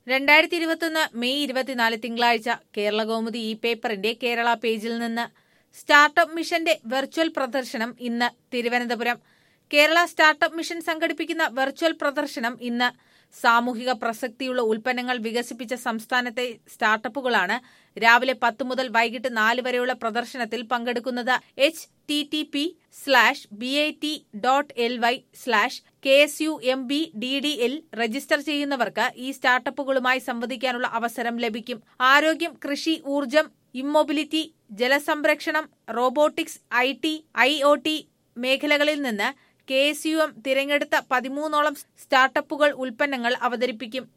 രണ്ടായിരത്തി ഇരുപത്തൊന്ന് മെയ് ഇരുപത്തിനാല് തിങ്കളാഴ്ച കേരള കൗമുദി ഈ പേപ്പറിന്റെ കേരള പേജിൽ നിന്ന് സ്റ്റാർട്ടപ്പ് മിഷന്റെ വെർച്വൽ പ്രദർശനം ഇന്ന് തിരുവനന്തപുരം കേരള സ്റ്റാർട്ടപ്പ് മിഷൻ സംഘടിപ്പിക്കുന്ന വെർച്വൽ പ്രദർശനം ഇന്ന് സാമൂഹിക പ്രസക്തിയുള്ള ഉൽപ്പന്നങ്ങൾ വികസിപ്പിച്ച സംസ്ഥാനത്തെ സ്റ്റാർട്ടപ്പുകളാണ് രാവിലെ പത്ത് മുതൽ വൈകിട്ട് നാല് വരെയുള്ള പ്രദർശനത്തിൽ പങ്കെടുക്കുന്നത് H T T P slash B I T dot L Y slash K S U M B D D L register ചെയ്യുന്നവർക്ക് ഈ സ്റ്റാർട്ടപ്പുകളുമായി സംവദിക്കാനുള്ള അവസരം ലഭിക്കും ആരോഗ്യം കൃഷി ഊർജം ഇമ്മൊബിലിറ്റി ജലസംരക്ഷണം robotics I T I O T മേഖലകളിൽ നിന്ന് കെ എസ് യു എം തിരഞ്ഞെടുത്ത പതിമൂന്നോളം സ്റ്റാർട്ടപ്പുകൾ ഉൽപ്പന്നങ്ങൾ അവതരിപ്പിക്കും